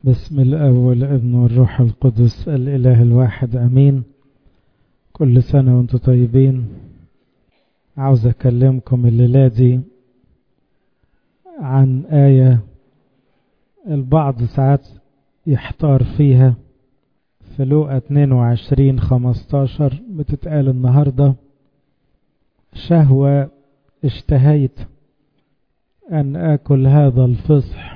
بسم الأب والابن والروح القدس الإله الواحد أمين كل سنة وانتم طيبين عاوز أكلمكم الليلة دي عن آية البعض ساعات يحتار فيها في لوقا 22 15 بتتقال النهاردة شهوة اشتهيت أن آكل هذا الفصح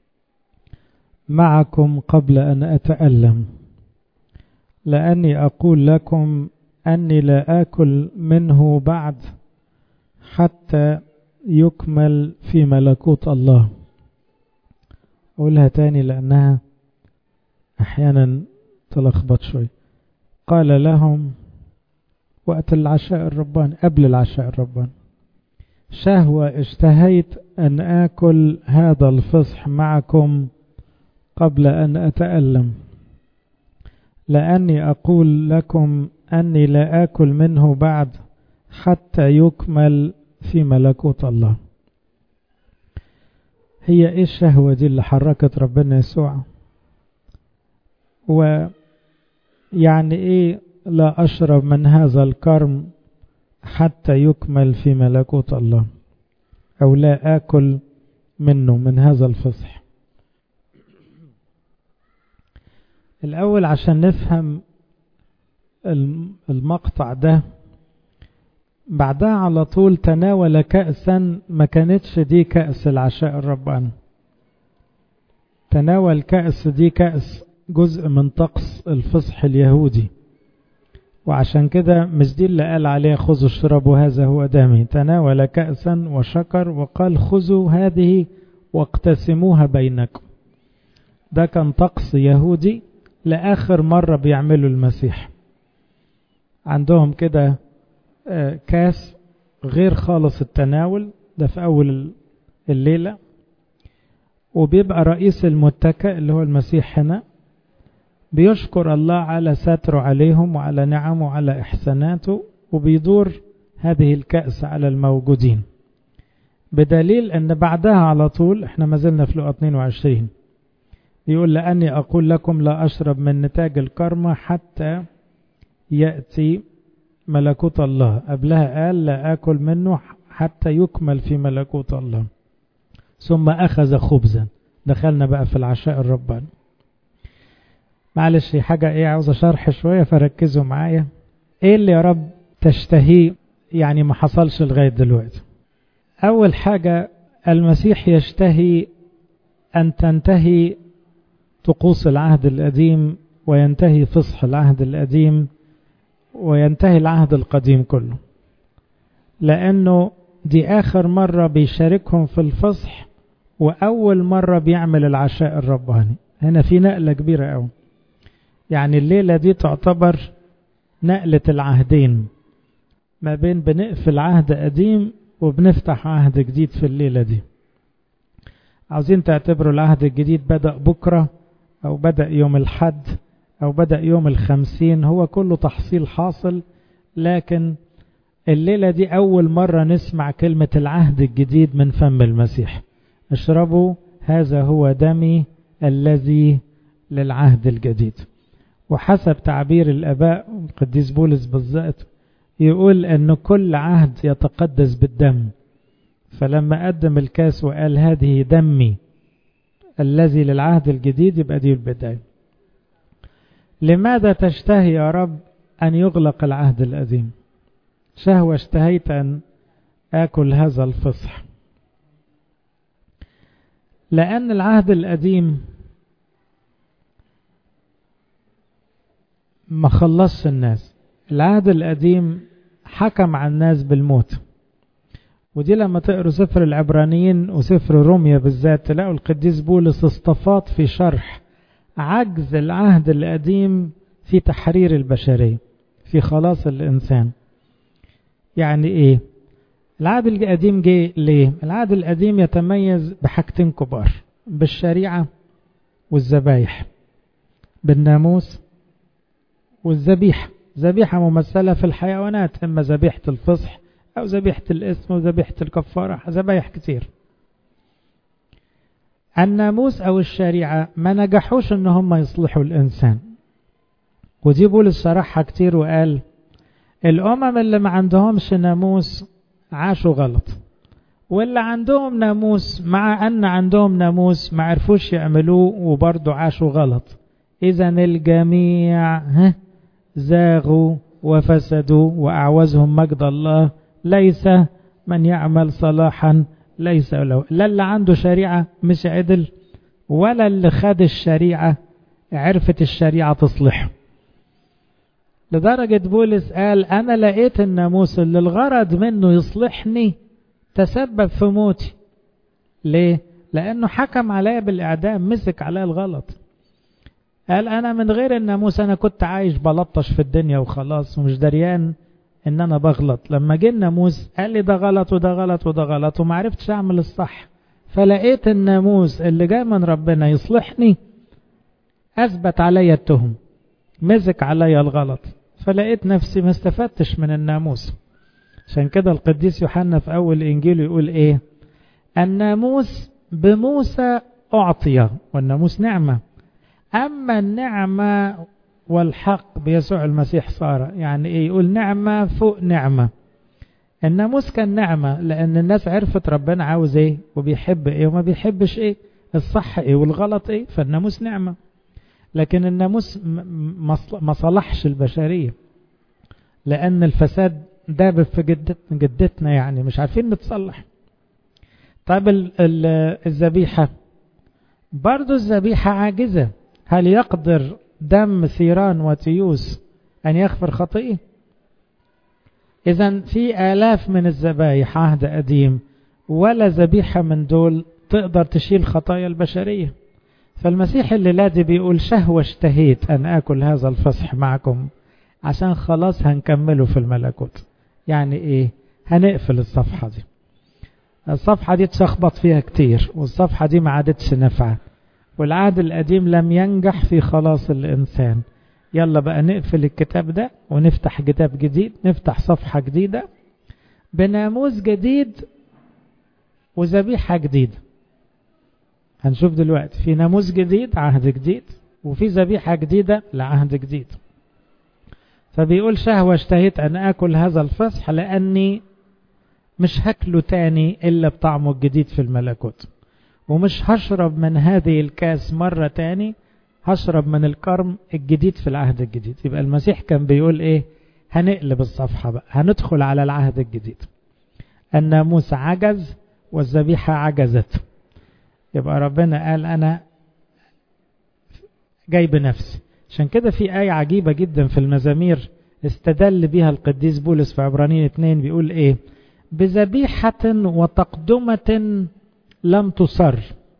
معكم قبل أن أتألم لأني أقول لكم أني لا آكل منه بعد حتى يكمل في ملكوت الله أقولها تاني لأنها أحيانا تلخبط شوي قال لهم وقت العشاء الرباني قبل العشاء الرباني شهوة اشتهيت أن آكل هذا الفصح معكم قبل أن أتألم لأني أقول لكم أني لا آكل منه بعد حتى يكمل في ملكوت الله هي إيه الشهوة دي اللي حركت ربنا يسوع ويعني إيه لا أشرب من هذا الكرم حتى يكمل في ملكوت الله أو لا آكل منه من هذا الفصح الأول عشان نفهم المقطع ده بعدها على طول تناول كأسا ما كانتش دي كأس العشاء الرباني تناول كأس دي كأس جزء من طقس الفصح اليهودي وعشان كده مش دي اللي قال عليه خذوا اشربوا هذا هو دمي تناول كأسا وشكر وقال خذوا هذه واقتسموها بينكم ده كان طقس يهودي لآخر مرة بيعملوا المسيح عندهم كده كاس غير خالص التناول ده في أول الليلة وبيبقى رئيس المتكئ اللي هو المسيح هنا بيشكر الله على ستره عليهم وعلى نعمه وعلى إحساناته وبيدور هذه الكأس على الموجودين بدليل أن بعدها على طول احنا ما زلنا في لقى 22 يقول لأني أقول لكم لا أشرب من نتاج الكرمة حتى يأتي ملكوت الله قبلها قال لا آكل منه حتى يكمل في ملكوت الله ثم أخذ خبزا دخلنا بقى في العشاء الرباني معلش حاجة ايه عاوز شرح شوية فركزوا معايا ايه اللي يا رب تشتهيه يعني ما حصلش لغاية دلوقتي اول حاجة المسيح يشتهي ان تنتهي طقوس العهد القديم وينتهي فصح العهد القديم وينتهي العهد القديم كله لأنه دي آخر مرة بيشاركهم في الفصح وأول مرة بيعمل العشاء الرباني هنا في نقلة كبيرة أوي يعني الليلة دي تعتبر نقلة العهدين ما بين بنقفل عهد قديم وبنفتح عهد جديد في الليلة دي عاوزين تعتبروا العهد الجديد بدأ بكرة أو بدأ يوم الحد أو بدأ يوم الخمسين هو كله تحصيل حاصل لكن الليلة دي أول مرة نسمع كلمة العهد الجديد من فم المسيح اشربوا هذا هو دمي الذي للعهد الجديد وحسب تعبير الأباء القديس بولس بالذات يقول أن كل عهد يتقدس بالدم فلما قدم الكاس وقال هذه دمي الذي للعهد الجديد يبقى دي البداية لماذا تشتهي يا رب أن يغلق العهد القديم شهوة اشتهيت أن آكل هذا الفصح لأن العهد القديم ما خلصش الناس العهد القديم حكم على الناس بالموت ودي لما تقروا سفر العبرانيين وسفر روميا بالذات تلاقوا القديس بولس اصطفاط في شرح عجز العهد القديم في تحرير البشرية في خلاص الإنسان يعني إيه العهد القديم جه ليه العهد القديم يتميز بحاجتين كبار بالشريعة والذبايح بالناموس والذبيحة ذبيحة ممثلة في الحيوانات إما ذبيحة الفصح أو ذبيحة الاسم وذبيحة الكفارة ذبايح كتير الناموس أو الشريعة ما نجحوش إن هم يصلحوا الإنسان ودي بولس شرحها كتير وقال الأمم اللي ما عندهمش ناموس عاشوا غلط واللي عندهم ناموس مع أن عندهم ناموس ما عرفوش يعملوه وبرضه عاشوا غلط إذا الجميع زاغوا وفسدوا وأعوزهم مجد الله ليس من يعمل صلاحا ليس له لا اللي عنده شريعة مش عدل ولا اللي خد الشريعة عرفت الشريعة تصلحه لدرجة بولس قال أنا لقيت الناموس اللي الغرض منه يصلحني تسبب في موتي ليه؟ لأنه حكم عليا بالإعدام مسك عليا الغلط قال أنا من غير الناموس أنا كنت عايش بلطش في الدنيا وخلاص ومش دريان إن أنا بغلط لما جه الناموس قال لي ده غلط وده غلط وده غلط وما عرفتش أعمل الصح فلقيت الناموس اللي جاي من ربنا يصلحني أثبت عليا التهم مسك عليا الغلط فلقيت نفسي ما استفدتش من الناموس عشان كده القديس يوحنا في أول إنجيله يقول إيه الناموس بموسى أعطي والناموس نعمة أما النعمة والحق بيسوع المسيح صار يعني إيه يقول نعمة فوق نعمة الناموس كان نعمة لأن الناس عرفت ربنا عاوز إيه وبيحب إيه وما بيحبش إيه الصح إيه والغلط إيه فالناموس نعمة لكن الناموس ما صلحش البشرية لأن الفساد دابب في جدتنا, جدتنا يعني مش عارفين نتصلح طيب الذبيحة برضو الذبيحة عاجزة هل يقدر دم ثيران وتيوس أن يغفر خطيئة إذا في آلاف من الذبايح عهد قديم ولا ذبيحة من دول تقدر تشيل خطايا البشرية فالمسيح اللي دي بيقول شهوة اشتهيت أن آكل هذا الفصح معكم عشان خلاص هنكمله في الملكوت يعني إيه هنقفل الصفحة دي الصفحة دي تشخبط فيها كتير والصفحة دي ما عادتش نافعة والعهد القديم لم ينجح في خلاص الإنسان يلا بقى نقفل الكتاب ده ونفتح كتاب جديد نفتح صفحة جديدة بناموس جديد وذبيحة جديدة هنشوف دلوقتي في ناموس جديد عهد جديد وفي ذبيحة جديدة لعهد جديد فبيقول شهوة اشتهيت أن آكل هذا الفصح لأني مش هاكله تاني إلا بطعمه الجديد في الملكوت ومش هشرب من هذه الكاس مرة تاني هشرب من الكرم الجديد في العهد الجديد يبقى المسيح كان بيقول ايه هنقلب الصفحة بقى هندخل على العهد الجديد الناموس عجز والذبيحة عجزت يبقى ربنا قال أنا جاي بنفسي عشان كده في آية عجيبة جدا في المزامير استدل بها القديس بولس في عبرانيين 2 بيقول ايه بذبيحة وتقدمة لم تصر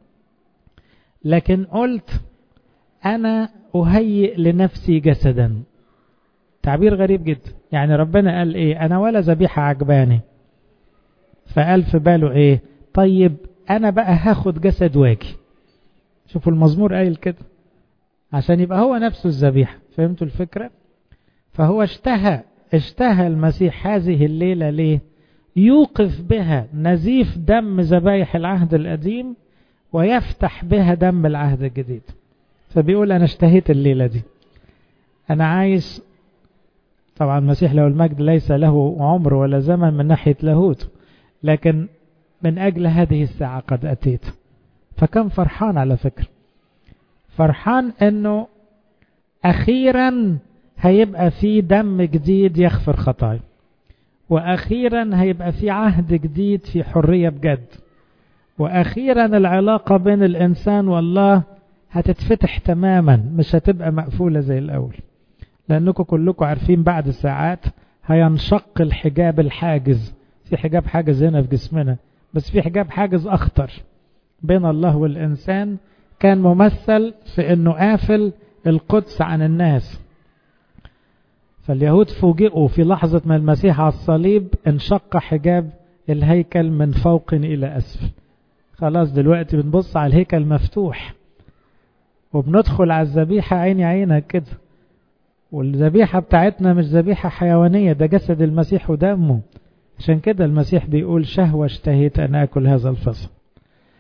لكن قلت أنا أهيئ لنفسي جسدا تعبير غريب جدا يعني ربنا قال إيه أنا ولا ذبيحة عجباني فقال في باله إيه طيب أنا بقى هاخد جسد واجي شوفوا المزمور قايل كده عشان يبقى هو نفسه الذبيحة فهمتوا الفكرة فهو اشتهى اشتهى المسيح هذه الليلة ليه يوقف بها نزيف دم ذبايح العهد القديم ويفتح بها دم العهد الجديد فبيقول أنا اشتهيت الليلة دي أنا عايش طبعا المسيح له المجد ليس له عمر ولا زمن من ناحية لاهوت لكن من أجل هذه الساعة قد أتيت فكان فرحان على فكرة فرحان أنه أخيرا هيبقى في دم جديد يغفر خطايا وأخيرا هيبقى في عهد جديد في حرية بجد وأخيرا العلاقة بين الإنسان والله هتتفتح تماما مش هتبقى مقفولة زي الأول لأنكم كلكم عارفين بعد ساعات هينشق الحجاب الحاجز في حجاب حاجز هنا في جسمنا بس في حجاب حاجز أخطر بين الله والإنسان كان ممثل في أنه قافل القدس عن الناس فاليهود فوجئوا في لحظة ما المسيح على الصليب انشق حجاب الهيكل من فوق إلى أسفل خلاص دلوقتي بنبص على الهيكل مفتوح وبندخل على الذبيحة عيني عينك كده والذبيحة بتاعتنا مش ذبيحة حيوانية ده جسد المسيح ودمه عشان كده المسيح بيقول شهوة اشتهيت أن أكل هذا الفصل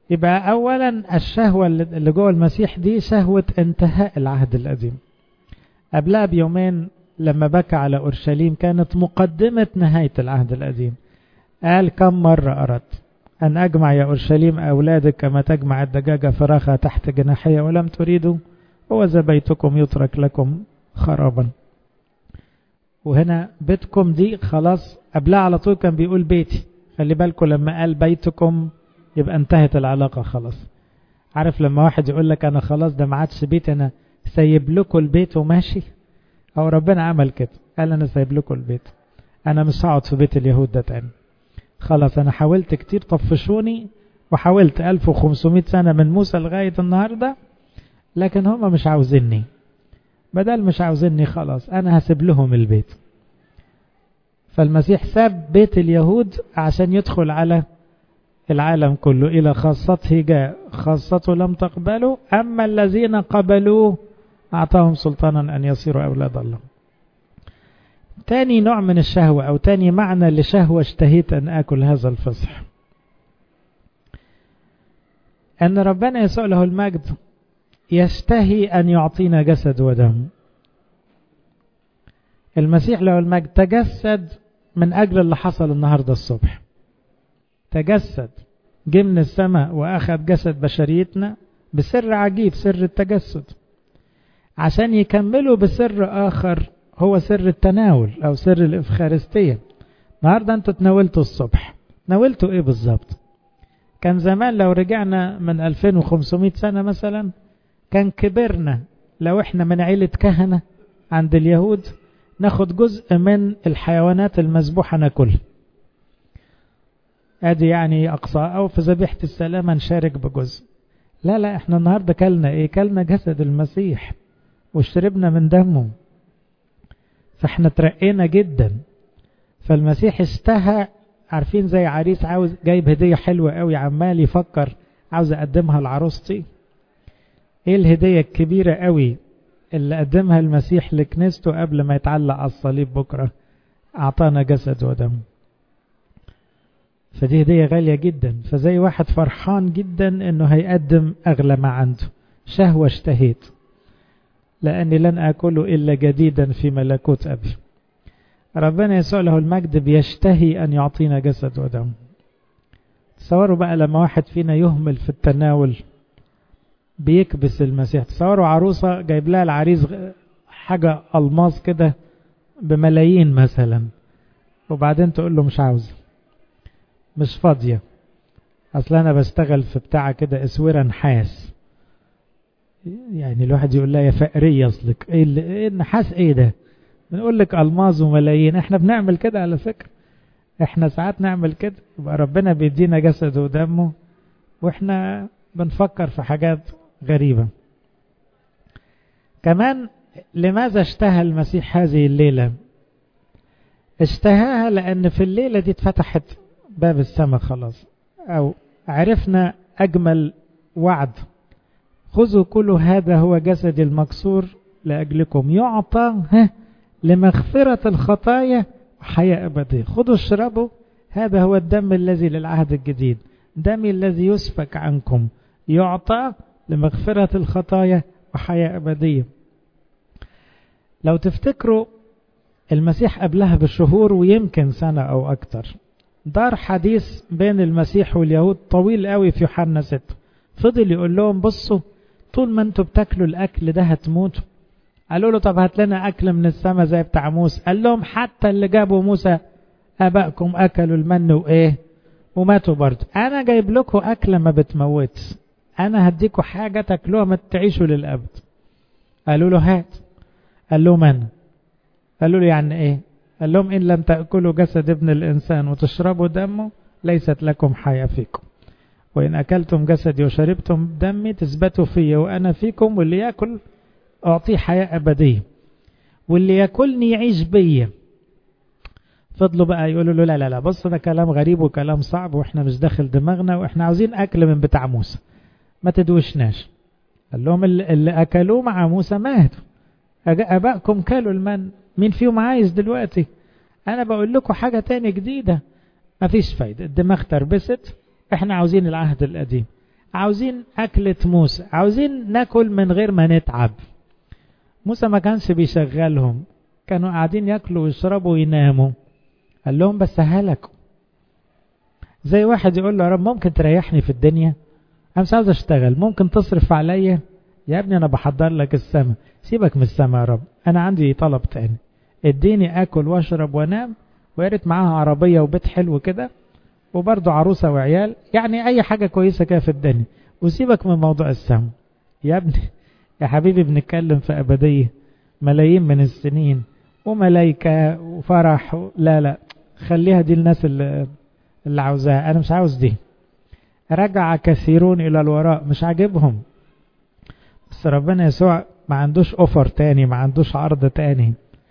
يبقى أولا الشهوة اللي جوه المسيح دي شهوة انتهاء العهد القديم قبلها بيومين لما بكى على أورشليم كانت مقدمة نهاية العهد القديم قال كم مرة أردت أن أجمع يا أورشليم أولادك كما تجمع الدجاجة فراخها تحت جناحية ولم تريدوا هو ذا بيتكم يترك لكم خرابا وهنا بيتكم دي خلاص قبلها على طول كان بيقول بيتي خلي بالكم لما قال بيتكم يبقى انتهت العلاقة خلاص عارف لما واحد يقول لك أنا خلاص ده ما عادش بيت أنا سايب لكم البيت وماشي أو ربنا عمل كده قال أنا سايب لكم البيت أنا مش هقعد في بيت اليهود ده تاني خلاص أنا حاولت كتير طفشوني وحاولت 1500 سنة من موسى لغاية النهاردة لكن هم مش عاوزيني بدل مش عاوزيني خلاص أنا هسيب لهم البيت فالمسيح ساب بيت اليهود عشان يدخل على العالم كله إلى خاصته جاء خاصته لم تقبله أما الذين قبلوه أعطاهم سلطانا أن يصيروا أولاد الله تاني نوع من الشهوة أو تاني معنى لشهوة اشتهيت أن آكل هذا الفصح أن ربنا يسوع له المجد يشتهي أن يعطينا جسد ودم المسيح له المجد تجسد من أجل اللي حصل النهاردة الصبح تجسد جه من السماء وأخذ جسد بشريتنا بسر عجيب سر التجسد عشان يكملوا بسر آخر هو سر التناول أو سر الإفخارستية النهاردة أنتوا تناولتوا الصبح ناولتوا إيه بالظبط كان زمان لو رجعنا من 2500 سنة مثلا كان كبرنا لو احنا من عيلة كهنة عند اليهود ناخد جزء من الحيوانات المذبوحة ناكلها ادي يعني اقصى او في ذبيحة السلامة نشارك بجزء لا لا احنا النهاردة كلنا ايه كلنا جسد المسيح وشربنا من دمه فاحنا ترقينا جدا فالمسيح اشتهى عارفين زي عريس عاوز جايب هدية حلوة قوي عمال يفكر عاوز اقدمها لعروستي ايه الهدية الكبيرة قوي اللي قدمها المسيح لكنيسته قبل ما يتعلق على الصليب بكرة اعطانا جسد ودم فدي هدية غالية جدا فزي واحد فرحان جدا انه هيقدم اغلى ما عنده شهوة اشتهيت لاني لن اكله الا جديدا في ملكوت ابي ربنا يسوع له المجد بيشتهي ان يعطينا جسد ودم تصوروا بقى لما واحد فينا يهمل في التناول بيكبس المسيح تصوروا عروسة جايب لها العريس حاجة ألماس كده بملايين مثلا وبعدين تقول له مش عاوز مش فاضية أصل أنا بشتغل في بتاع كده اسورة نحاس يعني الواحد يقول لها يا فقرية أصلك إيه, اللي إيه النحاس إيه ده بنقول لك ألماظ وملايين إحنا بنعمل كده على فكرة إحنا ساعات نعمل كده يبقى ربنا بيدينا جسده ودمه وإحنا بنفكر في حاجات غريبة كمان لماذا اشتهى المسيح هذه الليلة اشتهاها لأن في الليلة دي اتفتحت باب السماء خلاص أو عرفنا أجمل وعد خذوا كل هذا هو جسدي المكسور لأجلكم يعطى لمغفرة الخطايا وحياة أبدية خذوا اشربوا هذا هو الدم الذي للعهد الجديد دمي الذي يسفك عنكم يعطى لمغفرة الخطايا وحياة أبدية لو تفتكروا المسيح قبلها بشهور ويمكن سنة أو أكتر دار حديث بين المسيح واليهود طويل قوي في يوحنا 6 فضل يقول لهم بصوا طول ما انتوا بتاكلوا الاكل ده هتموتوا قالوا له طب هات لنا اكل من السماء زي بتاع موسى قال لهم حتى اللي جابوا موسى ابائكم اكلوا المن وايه وماتوا برضه انا جايب لكم اكله ما بتموتش انا هديكم حاجه تاكلوها ما تعيشوا للابد قالوا له هات قال لهم انا قالوا له يعني ايه قال لهم ان لم تاكلوا جسد ابن الانسان وتشربوا دمه ليست لكم حياه فيكم وإن أكلتم جسدي وشربتم دمي تثبتوا في وأنا فيكم واللي يأكل أعطيه حياة أبدية واللي يأكلني يعيش بيا فضلوا بقى يقولوا له لا لا لا بص ده كلام غريب وكلام صعب واحنا مش داخل دماغنا واحنا عاوزين أكل من بتاع موسى ما تدوشناش قال لهم اللي أكلوه مع موسى ماتوا أبائكم كلوا المن مين فيهم عايز دلوقتي أنا بقول لكم حاجة تاني جديدة مفيش فايدة الدماغ تربست احنا عاوزين العهد القديم عاوزين أكلة موسى عاوزين ناكل من غير ما نتعب موسى ما كانش بيشغلهم كانوا قاعدين ياكلوا ويشربوا ويناموا قال لهم بس هلكوا زي واحد يقول له يا رب ممكن تريحني في الدنيا انا مش عاوز اشتغل ممكن تصرف عليا يا ابني انا بحضر لك السماء سيبك من السماء يا رب انا عندي طلب تاني اديني اكل واشرب وانام ويا ريت معاها عربيه وبيت حلو كده وبرضه عروسه وعيال يعني اي حاجه كويسه كده في الدنيا وسيبك من موضوع السماء يا ابني يا حبيبي بنتكلم في ابديه ملايين من السنين وملايكه وفرح لا لا خليها دي الناس اللي اللي عاوزاها انا مش عاوز دي رجع كثيرون الى الوراء مش عاجبهم بس ربنا يسوع ما عندوش اوفر تاني ما عندوش عرض تاني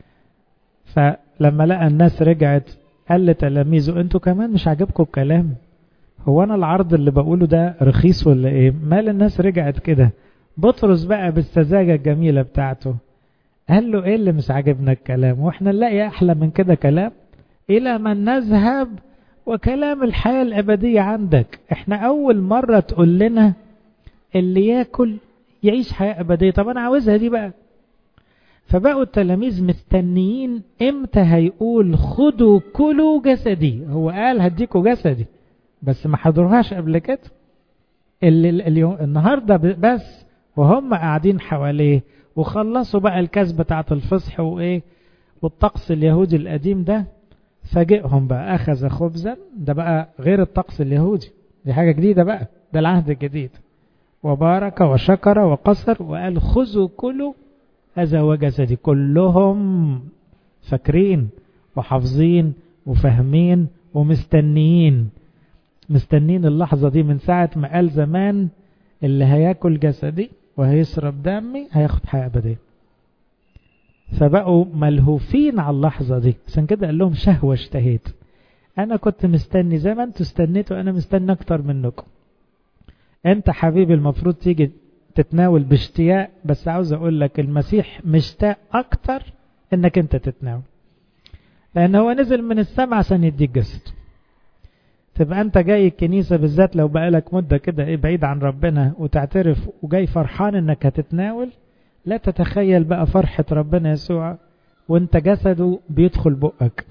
فلما لقى الناس رجعت قال لتلاميذه انتوا كمان مش عاجبكم الكلام هو انا العرض اللي بقوله ده رخيص ولا ايه مال الناس رجعت كده بطرس بقى بالسذاجة الجميلة بتاعته قال له ايه اللي مش عاجبنا الكلام واحنا نلاقي احلى من كده كلام الى من نذهب وكلام الحياة الأبدية عندك احنا أول مرة تقول لنا اللي ياكل يعيش حياة أبدية طب أنا عاوزها دي بقى فبقوا التلاميذ مستنيين امتى هيقول خدوا كلوا جسدي هو قال هديكوا جسدي بس ما حضروهاش قبل كده اللي اليوم النهارده بس وهم قاعدين حواليه وخلصوا بقى الكاس بتاعت الفصح وايه والطقس اليهودي القديم ده فاجئهم بقى أخذ خبزا ده بقى غير الطقس اليهودي دي حاجة جديدة بقى ده العهد الجديد وبارك وشكر وقصر وقال خذوا كلوا هذا هو جسدي كلهم فاكرين وحافظين وفاهمين ومستنيين مستنين اللحظة دي من ساعة ما قال زمان اللي هياكل جسدي وهيشرب دمي هياخد حياة أبدية فبقوا ملهوفين على اللحظة دي عشان كده قال لهم شهوة اشتهيت أنا كنت مستني زي ما أنتوا استنيتوا أنا مستني أكتر منكم أنت حبيبي المفروض تيجي تتناول باشتياق بس عاوز أقول لك المسيح مشتاق أكتر إنك أنت تتناول لأن هو نزل من السماء عشان يديك جسد تبقى أنت جاي الكنيسة بالذات لو بقالك مدة كده إيه بعيد عن ربنا وتعترف وجاي فرحان إنك هتتناول لا تتخيل بقى فرحة ربنا يسوع وانت جسده بيدخل بقك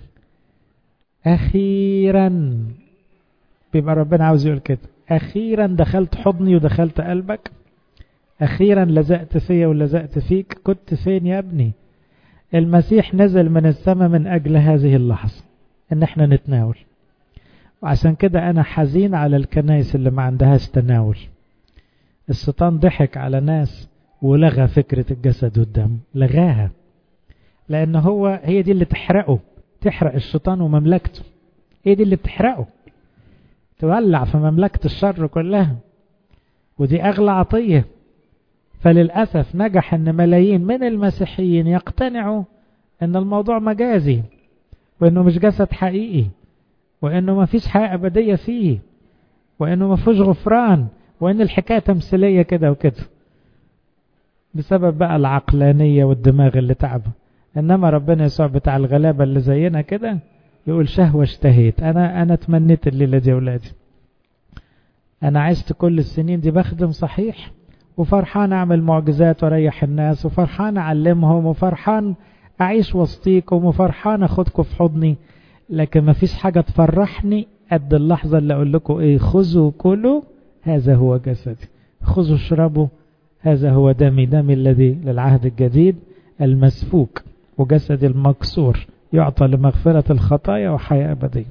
أخيرا بيبقى ربنا عاوز يقول كده أخيرا دخلت حضني ودخلت قلبك أخيرا لزقت فيا ولزقت فيك كنت فين يا ابني المسيح نزل من السماء من أجل هذه اللحظة إن احنا نتناول وعشان كده أنا حزين على الكنائس اللي ما عندهاش تناول الشيطان ضحك على ناس ولغى فكرة الجسد والدم لغاها لأن هو هي دي اللي تحرقه تحرق الشيطان ومملكته هي دي اللي بتحرقه تولع في مملكة الشر كلها ودي أغلى عطية فللأسف نجح أن ملايين من المسيحيين يقتنعوا أن الموضوع مجازي وأنه مش جسد حقيقي وأنه ما فيش حياة أبدية فيه وأنه ما فيش غفران وأن الحكاية تمثيلية كده وكده بسبب بقى العقلانية والدماغ اللي تعبه إنما ربنا يسوع بتاع الغلابة اللي زينا كده يقول شهوة اشتهيت أنا أنا تمنيت الليلة دي أولادي أنا عشت كل السنين دي بخدم صحيح وفرحان أعمل معجزات وأريح الناس وفرحان أعلمهم وفرحان أعيش وسطيكم وفرحان أخدكم في حضني لكن ما فيش حاجة تفرحني قد اللحظة اللي أقول لكم إيه خذوا كلوا هذا هو جسدي خذوا اشربوا هذا هو دمي دمي الذي للعهد الجديد المسفوك وجسد المكسور يعطى لمغفرة الخطايا وحياة أبدية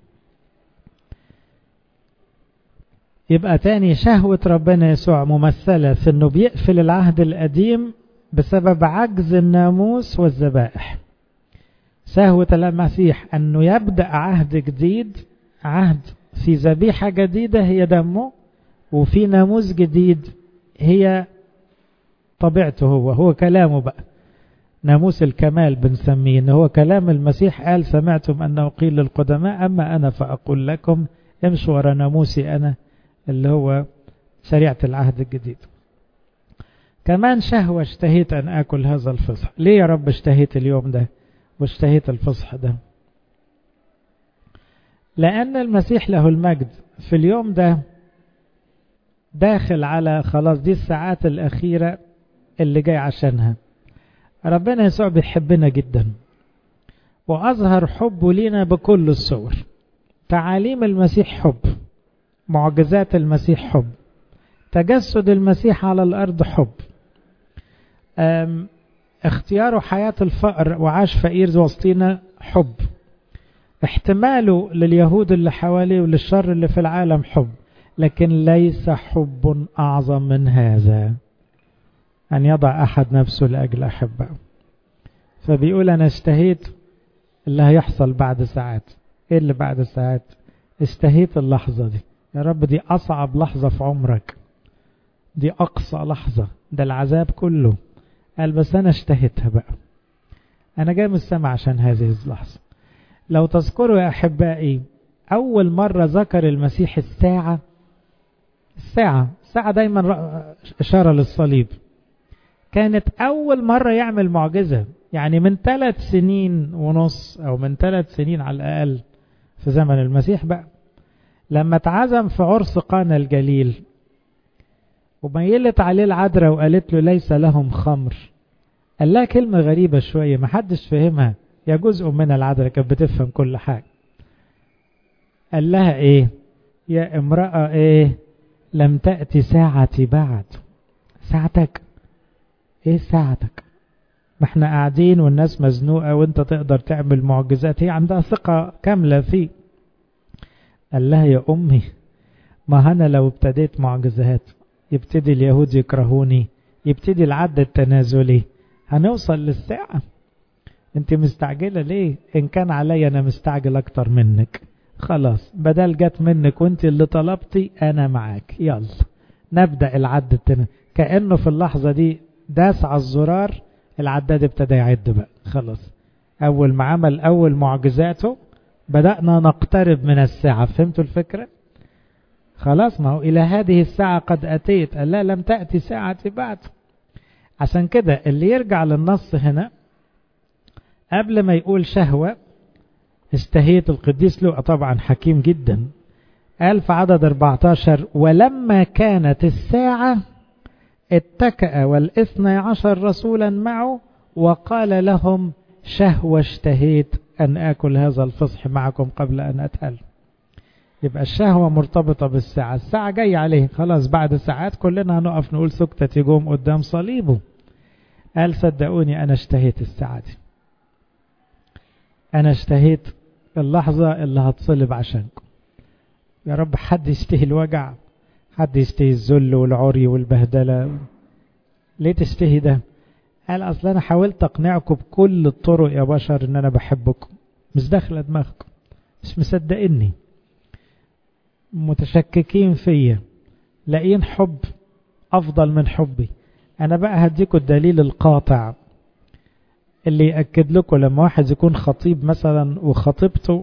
يبقى تاني شهوة ربنا يسوع ممثلة في انه بيقفل العهد القديم بسبب عجز الناموس والذبائح شهوة المسيح انه يبدأ عهد جديد عهد في ذبيحة جديدة هي دمه وفي ناموس جديد هي طبيعته هو هو كلامه بقى ناموس الكمال بنسميه ان هو كلام المسيح قال سمعتم انه قيل للقدماء اما انا فاقول لكم امشوا ورا ناموسي انا اللي هو شريعة العهد الجديد كمان شهوة اشتهيت أن أكل هذا الفصح ليه يا رب اشتهيت اليوم ده واشتهيت الفصح ده لأن المسيح له المجد في اليوم ده داخل على خلاص دي الساعات الأخيرة اللي جاي عشانها ربنا يسوع بيحبنا جدا وأظهر حبه لينا بكل الصور تعاليم المسيح حب معجزات المسيح حب تجسد المسيح على الأرض حب اختياره حياة الفقر وعاش فقير وسطينا حب احتماله لليهود اللي حواليه وللشر اللي في العالم حب لكن ليس حب أعظم من هذا أن يضع أحد نفسه لأجل أحبه فبيقول أنا اشتهيت اللي هيحصل بعد ساعات إيه اللي بعد ساعات اشتهيت اللحظة دي يا رب دي أصعب لحظة في عمرك دي أقصى لحظة ده العذاب كله قال بس أنا اشتهيتها بقى أنا جاي من السماء عشان هذه اللحظة لو تذكروا يا أحبائي أول مرة ذكر المسيح الساعة الساعة الساعة دايما إشارة للصليب كانت أول مرة يعمل معجزة يعني من ثلاث سنين ونص أو من ثلاث سنين على الأقل في زمن المسيح بقى لما اتعزم في عرس قانا الجليل وميلت عليه العذراء وقالت له ليس لهم خمر قال لها كلمة غريبة شوية ما حدش فهمها يا جزء من العذراء كانت بتفهم كل حاجة قال لها ايه يا امرأة ايه لم تأتي ساعتي بعد ساعتك ايه ساعتك ما احنا قاعدين والناس مزنوقة وانت تقدر تعمل معجزات هي عندها ثقة كاملة فيه قال لها يا أمي ما أنا لو ابتديت معجزات يبتدي اليهود يكرهوني يبتدي العد التنازلي هنوصل للساعة انت مستعجلة ليه ان كان عليا انا مستعجل اكتر منك خلاص بدل جت منك وانت اللي طلبتي انا معاك يلا نبدأ العد التنازلي كأنه في اللحظة دي داس على الزرار العداد ابتدى يعد بقى خلاص اول ما عمل اول معجزاته بدأنا نقترب من الساعة فهمتوا الفكرة خلاص ما هو إلى هذه الساعة قد أتيت قال لا لم تأتي ساعتي بعد عشان كده اللي يرجع للنص هنا قبل ما يقول شهوة اشتهيت القديس لوقا طبعا حكيم جدا قال في عدد 14 ولما كانت الساعة اتكأ والاثنى عشر رسولا معه وقال لهم شهوة اشتهيت أن آكل هذا الفصح معكم قبل أن أتهل يبقى الشهوة مرتبطة بالساعة الساعة جاية عليه خلاص بعد ساعات كلنا هنقف نقول سكتة يقوم قدام صليبه قال صدقوني أنا اشتهيت الساعة دي أنا اشتهيت اللحظة اللي هتصلب عشانكم يا رب حد يشتهي الوجع حد يشتهي الذل والعري والبهدلة ليه تشتهي ده قال أصل أنا حاولت أقنعكم بكل الطرق يا بشر إن أنا بحبكم مش داخلة دماغكم مش مصدقيني متشككين فيا لاقيين حب أفضل من حبي أنا بقى هديكم الدليل القاطع اللي يأكد لكم لما واحد يكون خطيب مثلا وخطيبته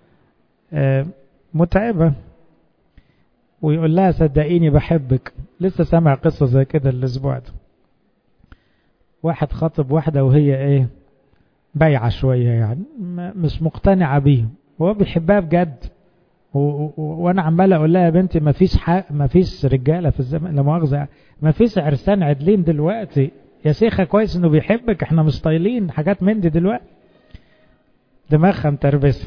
متعبة ويقول لها صدقيني بحبك لسه سامع قصة زي كده الأسبوع ده واحد خاطب واحدة وهي ايه بايعة شوية يعني مش مقتنعة بيه هو بيحبها بجد وانا عمال اقول لها يا بنتي ما فيش حق ما فيش رجاله في الزمن لا مؤاخذه ما فيش عرسان عدلين دلوقتي يا شيخه كويس انه بيحبك احنا مش طايلين حاجات من دي دلوقتي دماغها متربسه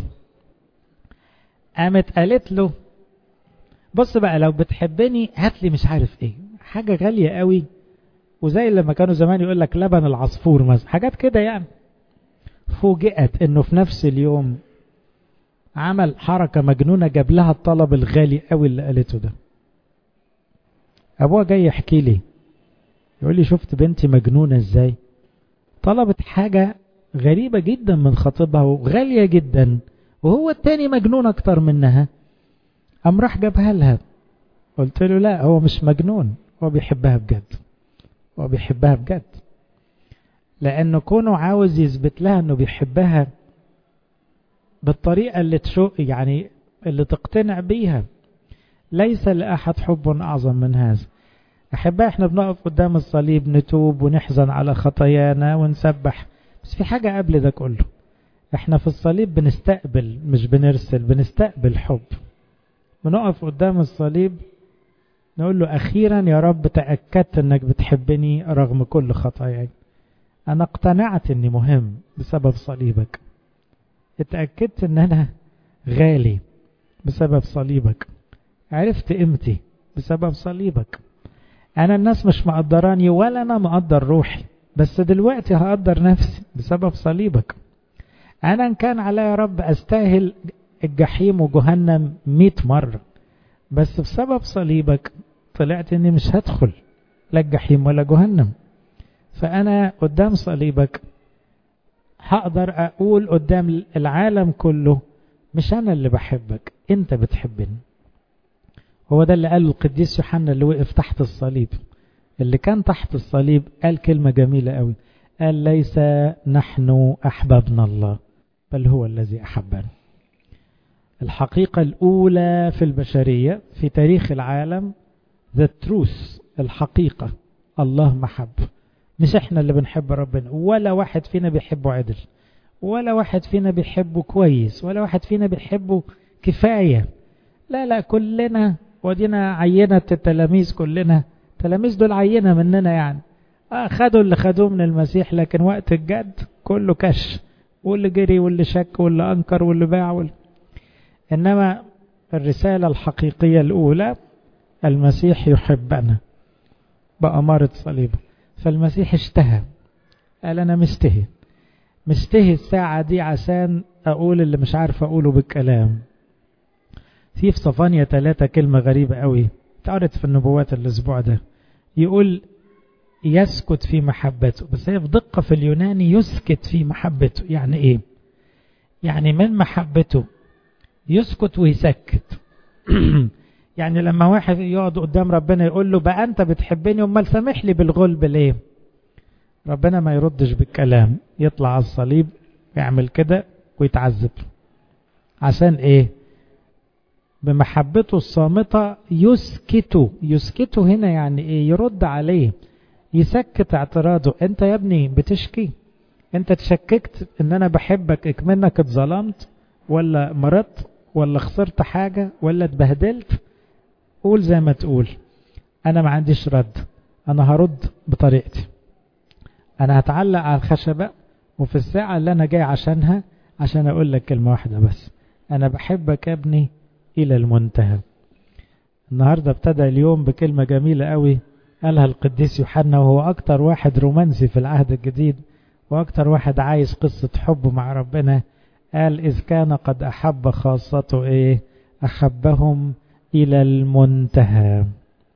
قامت قالت له بص بقى لو بتحبني هات لي مش عارف ايه حاجه غاليه قوي وزي لما كانوا زمان يقول لك لبن العصفور مثلا حاجات كده يعني فوجئت انه في نفس اليوم عمل حركة مجنونة جاب لها الطلب الغالي قوي اللي قالته ده ابوها جاي يحكي لي يقول لي شفت بنتي مجنونة ازاي طلبت حاجة غريبة جدا من خطيبها وغالية جدا وهو التاني مجنون اكتر منها قام راح جابها لها قلت له لا هو مش مجنون هو بيحبها بجد هو بيحبها بجد لانه كونه عاوز يثبت لها انه بيحبها بالطريقة اللي تشوق يعني اللي تقتنع بيها ليس لأحد حب أعظم من هذا أحباء احنا بنقف قدام الصليب نتوب ونحزن على خطايانا ونسبح بس في حاجة قبل ده كله احنا في الصليب بنستقبل مش بنرسل بنستقبل حب بنقف قدام الصليب نقول له أخيرا يا رب تأكدت أنك بتحبني رغم كل خطاياي أنا اقتنعت أني مهم بسبب صليبك اتأكدت أن أنا غالي بسبب صليبك عرفت قيمتي بسبب صليبك أنا الناس مش مقدراني ولا أنا مقدر روحي بس دلوقتي هقدر نفسي بسبب صليبك أنا إن كان عليا يا رب أستاهل الجحيم وجهنم مئة مرة بس بسبب صليبك طلعت إني مش هدخل لا الجحيم ولا جهنم فأنا قدام صليبك هقدر أقول قدام العالم كله مش أنا اللي بحبك أنت بتحبني هو ده اللي قاله القديس يوحنا اللي وقف تحت الصليب اللي كان تحت الصليب قال كلمة جميلة قوي قال ليس نحن أحببنا الله بل هو الذي أحبنا الحقيقة الأولى في البشرية في تاريخ العالم the truth الحقيقة الله محب مش احنا اللي بنحب ربنا ولا واحد فينا بيحبه عدل ولا واحد فينا بيحبه كويس ولا واحد فينا بيحبه كفاية لا لا كلنا ودينا عينة التلاميذ كلنا التلاميذ دول عينة مننا يعني آه خدوا اللي خدوه من المسيح لكن وقت الجد كله كش واللي جري واللي شك واللي أنكر واللي باع واللي إنما الرسالة الحقيقية الأولى المسيح يحبنا بأمارة صليبه فالمسيح اشتهى قال أنا مستهي مستهي الساعة دي عشان أقول اللي مش عارف أقوله بالكلام في في صفانيا ثلاثة كلمة غريبة قوي تعرض في النبوات الأسبوع ده يقول يسكت في محبته بس هي في دقة في اليوناني يسكت في محبته يعني ايه يعني من محبته يسكت ويسكت يعني لما واحد يقعد قدام ربنا يقول له بقى انت بتحبني امال سامح لي بالغلب ليه ربنا ما يردش بالكلام يطلع على الصليب يعمل كده ويتعذب عشان ايه بمحبته الصامتة يسكته يسكته هنا يعني ايه يرد عليه يسكت اعتراضه انت يا ابني بتشكي انت تشككت ان انا بحبك اكمنك اتظلمت ولا مرضت ولا خسرت حاجة ولا اتبهدلت قول زي ما تقول انا ما عنديش رد انا هرد بطريقتي انا هتعلق على الخشبة وفي الساعة اللي انا جاي عشانها عشان اقول لك كلمة واحدة بس انا بحبك يا ابني الى المنتهى النهاردة ابتدى اليوم بكلمة جميلة قوي قالها القديس يوحنا وهو أكتر واحد رومانسي في العهد الجديد وأكتر واحد عايز قصة حب مع ربنا قال إذ كان قد أحب خاصته إيه أحبهم إلى المنتهى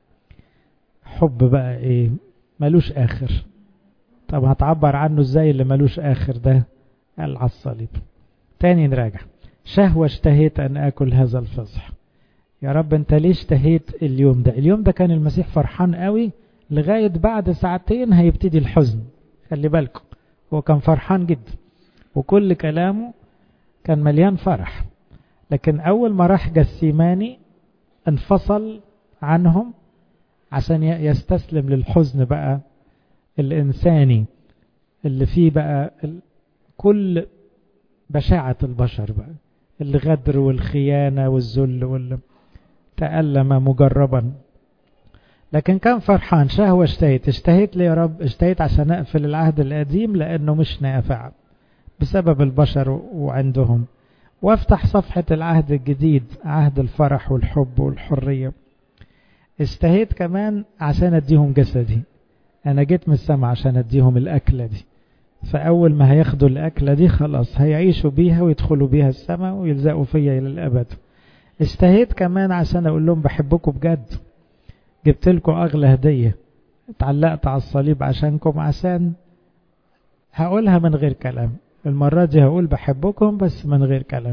حب بقى إيه ملوش آخر طب هتعبر عنه إزاي اللي ملوش آخر ده قال على الصليب تاني نراجع شهوة اشتهيت أن أكل هذا الفصح يا رب انت ليه اشتهيت اليوم ده اليوم ده كان المسيح فرحان قوي لغاية بعد ساعتين هيبتدي الحزن خلي بالكم هو كان فرحان جدا وكل كلامه كان مليان فرح لكن أول ما راح جسيماني انفصل عنهم عشان يستسلم للحزن بقى الإنساني اللي فيه بقى كل بشاعة البشر بقى الغدر والخيانة والذل وال تألم مجربا لكن كان فرحان شهوة اشتهيت اشتهيت لي يا رب اشتهيت عشان اقفل العهد القديم لانه مش نافع بسبب البشر وعندهم وافتح صفحة العهد الجديد عهد الفرح والحب والحرية اشتهيت كمان عشان اديهم جسدي انا جيت من السماء عشان اديهم الاكلة دي فاول ما هياخدوا الاكلة دي خلاص هيعيشوا بيها ويدخلوا بيها السماء ويلزقوا فيا الى الابد اشتهيت كمان عشان اقول لهم بحبكم بجد جبت لكم اغلى هدية اتعلقت على الصليب عشانكم عشان هقولها من غير كلام المرة دي هقول بحبكم بس من غير كلام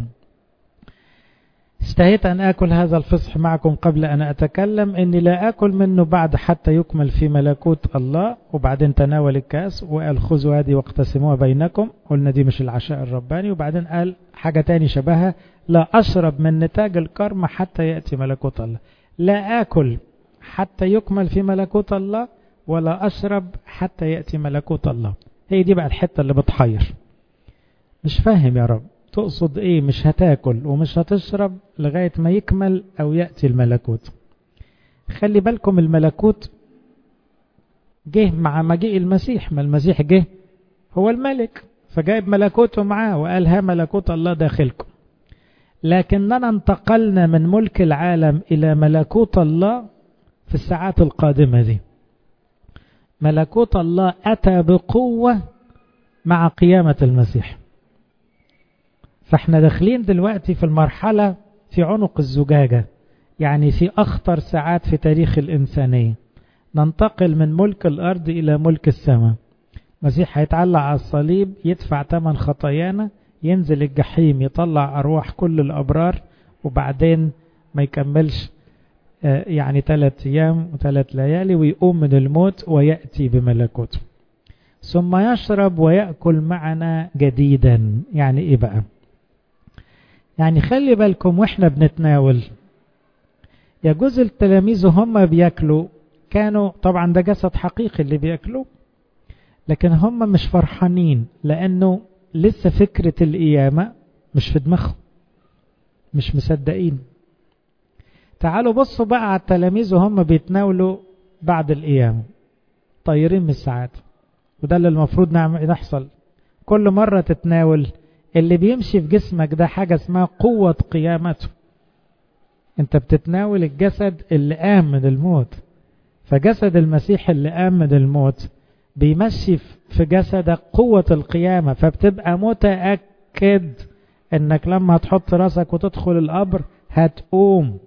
اشتهيت أن آكل هذا الفصح معكم قبل أن أتكلم إني لا آكل منه بعد حتى يكمل في ملكوت الله وبعدين تناول الكاس وقال خذوا هذه واقتسموها بينكم قلنا دي مش العشاء الرباني وبعدين قال حاجة تاني شبهها لا أشرب من نتاج الكرم حتى يأتي ملكوت الله لا آكل حتى يكمل في ملكوت الله ولا أشرب حتى يأتي ملكوت الله هي دي بقى الحتة اللي بتحير مش فاهم يا رب تقصد ايه مش هتاكل ومش هتشرب لغاية ما يكمل او يأتي الملكوت خلي بالكم الملكوت جه مع مجيء المسيح ما المسيح جه هو الملك فجايب ملكوته معاه وقال ها ملكوت الله داخلكم لكننا انتقلنا من ملك العالم إلى ملكوت الله في الساعات القادمة دي ملكوت الله أتى بقوة مع قيامة المسيح فاحنا داخلين دلوقتي في المرحلة في عنق الزجاجة يعني في أخطر ساعات في تاريخ الإنسانية ننتقل من ملك الأرض إلى ملك السماء المسيح هيتعلق على الصليب يدفع ثمن خطايانا ينزل الجحيم يطلع أرواح كل الأبرار وبعدين ما يكملش يعني ثلاث أيام وثلاث ليالي ويقوم من الموت ويأتي بملكوته ثم يشرب ويأكل معنا جديدا يعني إيه بقى يعني خلي بالكم وإحنا بنتناول يجوز التلاميذ هم بياكلوا كانوا طبعا ده جسد حقيقي اللي بياكلوه لكن هم مش فرحانين لأنه لسه فكرة القيامة مش في دماغهم مش مصدقين تعالوا بصوا بقى على التلاميذ وهم بيتناولوا بعد القيامة طايرين من السعادة وده اللي المفروض نعمل نحصل كل مرة تتناول اللي بيمشي في جسمك ده حاجة اسمها قوة قيامته انت بتتناول الجسد اللي قام من الموت فجسد المسيح اللي قام من الموت بيمشي في جسدك قوة القيامة فبتبقى متأكد انك لما تحط راسك وتدخل القبر هتقوم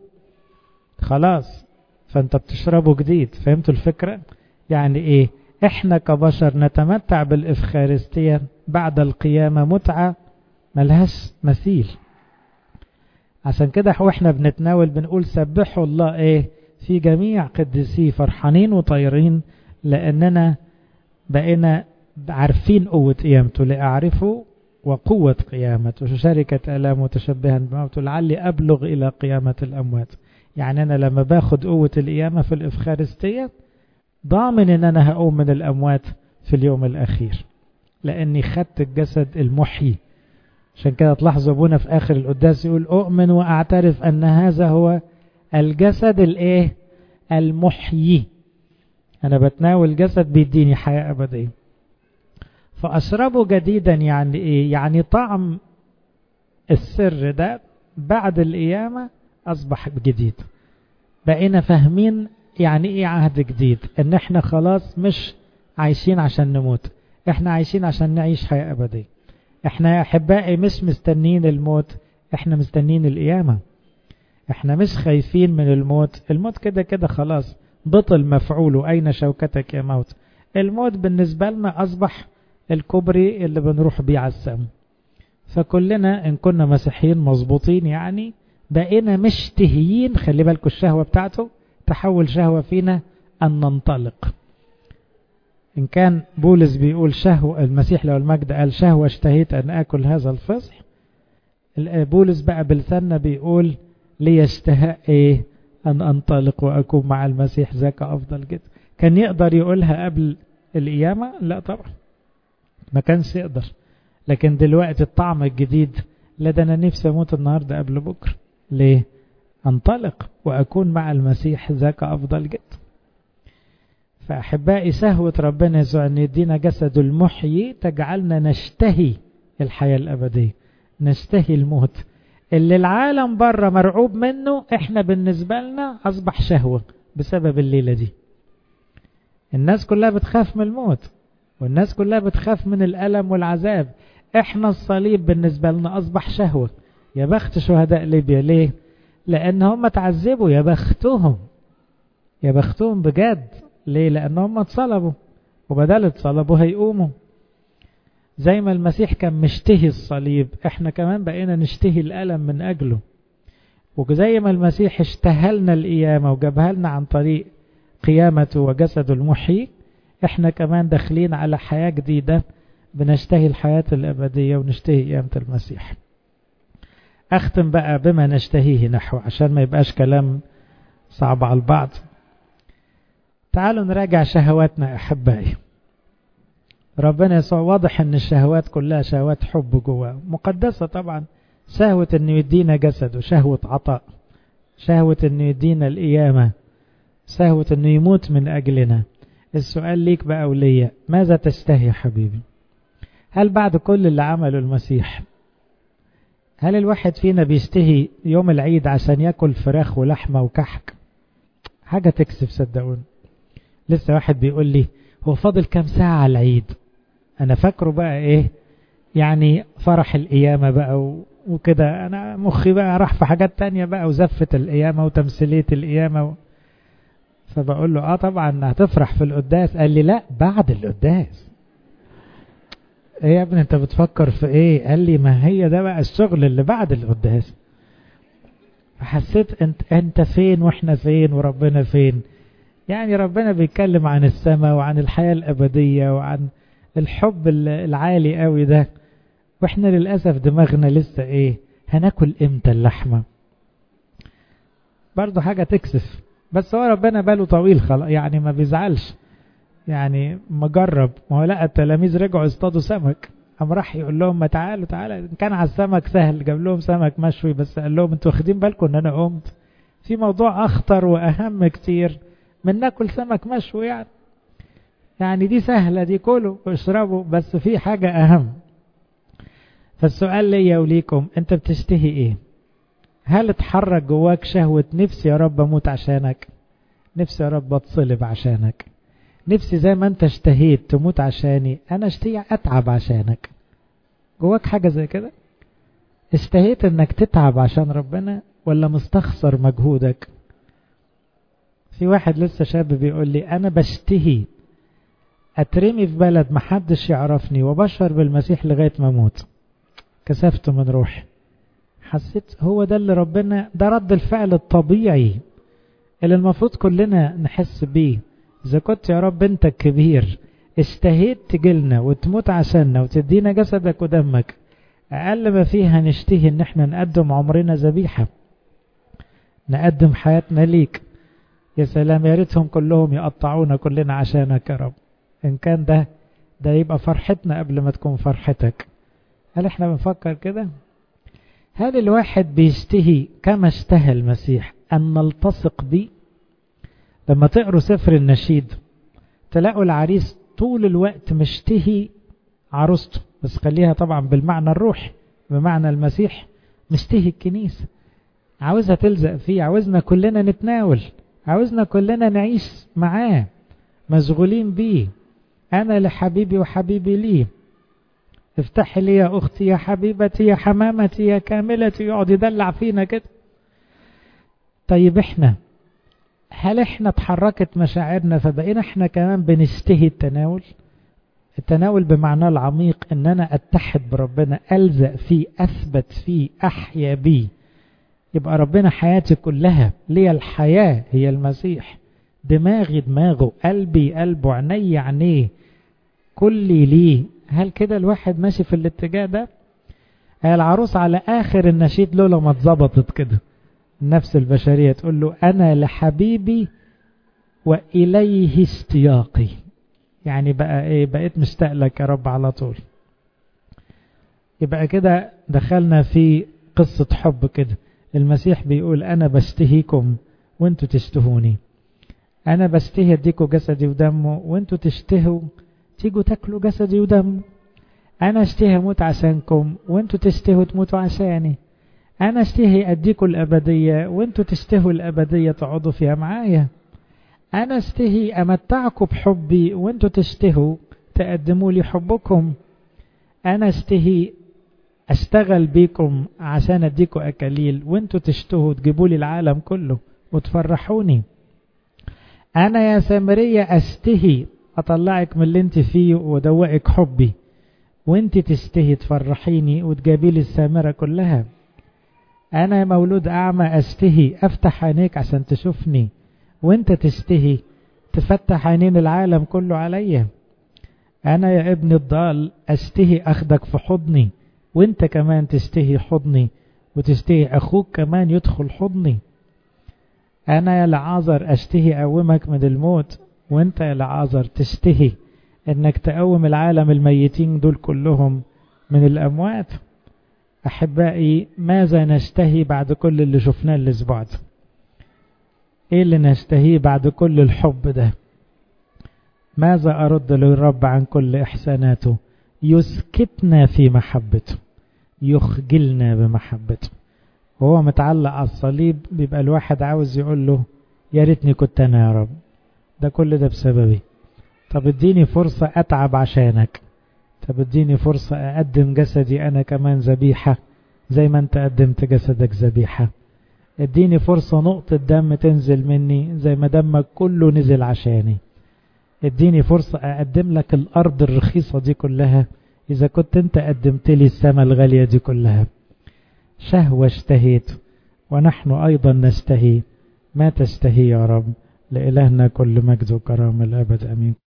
خلاص فانت بتشربه جديد فهمتوا الفكرة يعني ايه احنا كبشر نتمتع بالافخارستية بعد القيامة متعة ملهاش مثيل عشان كده واحنا بنتناول بنقول سبحوا الله ايه في جميع قدسيه فرحانين وطايرين لاننا بقينا عارفين قوة قيامته لأعرفه وقوة قيامته شركة ألام متشبها بموته لعلي أبلغ إلى قيامة الأموات يعني أنا لما باخد قوة القيامة في الإفخارستية ضامن أن أنا هقوم من الأموات في اليوم الأخير لأني خدت الجسد المحيي عشان كده تلاحظوا أبونا في آخر القداس يقول أؤمن وأعترف أن هذا هو الجسد الإيه المحيي أنا بتناول جسد بيديني حياة أبدية فأشربه جديدا يعني إيه يعني طعم السر ده بعد القيامة أصبح جديد بقينا فاهمين يعني إيه عهد جديد إن إحنا خلاص مش عايشين عشان نموت إحنا عايشين عشان نعيش حياة أبدية إحنا يا أحبائي مش مستنين الموت إحنا مستنين القيامة إحنا مش خايفين من الموت الموت كده كده خلاص بطل مفعوله أين شوكتك يا موت الموت بالنسبة لنا أصبح الكوبري اللي بنروح بيه على السم فكلنا إن كنا مسيحيين مظبوطين يعني بقينا مشتهيين خلي بالكم الشهوة بتاعته تحول شهوة فينا أن ننطلق إن كان بولس بيقول شهوة المسيح لو المجد قال شهوة اشتهيت أن أكل هذا الفصح بولس بقى بلساننا بيقول ليشتهى إيه أن أنطلق وأكون مع المسيح ذاك أفضل جدا كان يقدر يقولها قبل القيامة لا طبعا ما كانش يقدر لكن دلوقتي الطعم الجديد لا ده أنا نفسي أموت النهاردة قبل بكرة ليه أنطلق وأكون مع المسيح ذاك أفضل جدا فأحبائي سهوة ربنا يسوع أن يدينا جسد المحيي تجعلنا نشتهي الحياة الأبدية نشتهي الموت اللي العالم بره مرعوب منه احنا بالنسبة لنا أصبح شهوة بسبب الليلة دي الناس كلها بتخاف من الموت والناس كلها بتخاف من الألم والعذاب احنا الصليب بالنسبة لنا أصبح شهوة يا بخت شهداء ليبيا ليه لأن هم تعذبوا يا بختهم يا بختهم بجد ليه لأنهم اتصلبوا وبدل اتصلبوا هيقوموا زي ما المسيح كان مشتهي الصليب احنا كمان بقينا نشتهي الألم من أجله وزي ما المسيح اشتهلنا القيامة وجابها لنا عن طريق قيامته وجسده المحيي احنا كمان داخلين على حياة جديدة بنشتهي الحياة الأبدية ونشتهي قيامة المسيح أختم بقى بما نشتهيه نحو عشان ما يبقاش كلام صعب على البعض تعالوا نراجع شهواتنا أحبائي ربنا يسوع واضح ان الشهوات كلها شهوات حب جواه مقدسة طبعا شهوة انه يدينا جسد وشهوة عطاء شهوة انه يدينا القيامة سهوة انه يموت من اجلنا السؤال ليك بقى وليا ماذا تشتهي يا حبيبي هل بعد كل اللي عمله المسيح هل الواحد فينا بيشتهي يوم العيد عشان ياكل فراخ ولحمة وكحك حاجة تكسب صدقوني لسه واحد بيقول لي هو فاضل كام ساعة على العيد انا فاكره بقى ايه يعني فرح القيامة بقى وكده انا مخي بقى راح في حاجات تانية بقى وزفة القيامة وتمثيلية القيامة و... فبقول له اه طبعا هتفرح في القداس قال لي لا بعد القداس ايه يا ابني انت بتفكر في ايه قال لي ما هي ده بقى الشغل اللي بعد القداس فحسيت انت انت فين واحنا فين وربنا فين يعني ربنا بيتكلم عن السماء وعن الحياة الأبدية وعن الحب العالي قوي ده واحنا للأسف دماغنا لسه ايه هناكل امتى اللحمة برضه حاجة تكسف بس هو ربنا باله طويل خلاص يعني ما بيزعلش يعني مجرب ما هو لقى التلاميذ رجعوا اصطادوا سمك قام راح يقول لهم ما تعالوا تعالوا كان على السمك سهل جاب لهم سمك مشوي بس قال لهم انتوا واخدين بالكم ان انا قمت في موضوع اخطر واهم كتير من ناكل سمك مشوي يعني يعني دي سهلة دي كلوا واشربوا بس في حاجة أهم فالسؤال ليا وليكم أنت بتشتهي إيه هل اتحرك جواك شهوة نفسي يا رب أموت عشانك نفسي يا رب أتصلب عشانك نفسي زي ما أنت اشتهيت تموت عشاني أنا اشتهي أتعب عشانك جواك حاجة زي كده اشتهيت أنك تتعب عشان ربنا ولا مستخسر مجهودك في واحد لسه شاب بيقول لي أنا بشتهي أترمي في بلد محدش يعرفني وبشر بالمسيح لغاية ما أموت كسفت من روحي حسيت هو ده اللي ربنا ده رد الفعل الطبيعي اللي المفروض كلنا نحس بيه إذا كنت يا رب أنت كبير اشتهيت تجيلنا وتموت عشاننا وتدينا جسدك ودمك أقل ما فيها نشتهي إن احنا نقدم عمرنا ذبيحة نقدم حياتنا ليك يا سلام يا ريتهم كلهم يقطعونا كلنا عشانك يا رب إن كان ده ده يبقى فرحتنا قبل ما تكون فرحتك هل احنا بنفكر كده هل الواحد بيشتهي كما اشتهى المسيح أن نلتصق بيه لما تقروا سفر النشيد تلاقوا العريس طول الوقت مشتهي عروسته بس خليها طبعا بالمعنى الروحي بمعنى المسيح مشتهي الكنيسة عاوزها تلزق فيه عاوزنا كلنا نتناول عاوزنا كلنا نعيش معاه مشغولين بيه أنا لحبيبي وحبيبي لي افتحي لي يا أختي يا حبيبتي يا حمامتي يا كاملتي يقعد يدلع فينا كده طيب احنا هل احنا اتحركت مشاعرنا فبقينا احنا كمان بنشتهي التناول التناول بمعناه العميق ان انا اتحد بربنا الزق فيه اثبت فيه احيا بيه يبقى ربنا حياتي كلها ليا الحياة هي المسيح دماغي دماغه قلبي قلبه عيني عينيه كلي ليه هل كده الواحد ماشي في الاتجاه ده العروس على اخر النشيد لولا ما اتظبطت كده النفس البشرية تقول له انا لحبيبي واليه اشتياقي يعني بقى ايه بقيت مشتاق لك يا رب على طول يبقى كده دخلنا في قصة حب كده المسيح بيقول انا بشتهيكم وانتوا تشتهوني انا بشتهي اديكوا جسدي ودمه وانتوا تشتهوا تيجوا تاكلوا جسدي ودمه انا اشتهي اموت عشانكم وانتوا تشتهوا تموتوا عشاني انا اشتهي اديكوا الابدية وانتوا تشتهوا الابدية تقعدوا فيها معايا انا اشتهي امتعكم بحبي وانتوا تشتهوا تقدموا لي حبكم انا اشتهي اشتغل بيكم عشان اديكوا اكاليل وانتوا تشتهوا تجيبوا لي العالم كله وتفرحوني انا يا سامرية اشتهي اطلعك من اللي انت فيه ودوقك حبي وانت تشتهي تفرحيني وتجابي لي السامرة كلها انا مولود اعمى اشتهي افتح عينيك عشان تشوفني وانت تشتهي تفتح عينين العالم كله عليا انا يا ابن الضال اشتهي اخدك في حضني وانت كمان تشتهي حضني وتشتهي اخوك كمان يدخل حضني انا يا لعازر اشتهي اقومك من الموت وانت يا لعازر تشتهي انك تقوم العالم الميتين دول كلهم من الاموات احبائي ماذا نشتهي بعد كل اللي شفناه الاسبوع ده ايه اللي نشتهيه بعد كل الحب ده ماذا أرد للرب عن كل إحساناته يسكتنا في محبته يخجلنا بمحبته وهو متعلق على الصليب بيبقى الواحد عاوز يقول له يا ريتني كنت أنا يا رب ده كل ده بسببي طب اديني فرصة أتعب عشانك طب اديني فرصة أقدم جسدي أنا كمان ذبيحة زي ما أنت قدمت جسدك ذبيحة اديني فرصة نقطة دم تنزل مني زي ما دمك كله نزل عشاني اديني فرصة أقدم لك الأرض الرخيصة دي كلها إذا كنت أنت قدمت لي السماء الغالية دي كلها شهوة اشتهيت ونحن أيضا نستهي ما تستهي يا رب لإلهنا كل مجد وكرامة الأبد أمين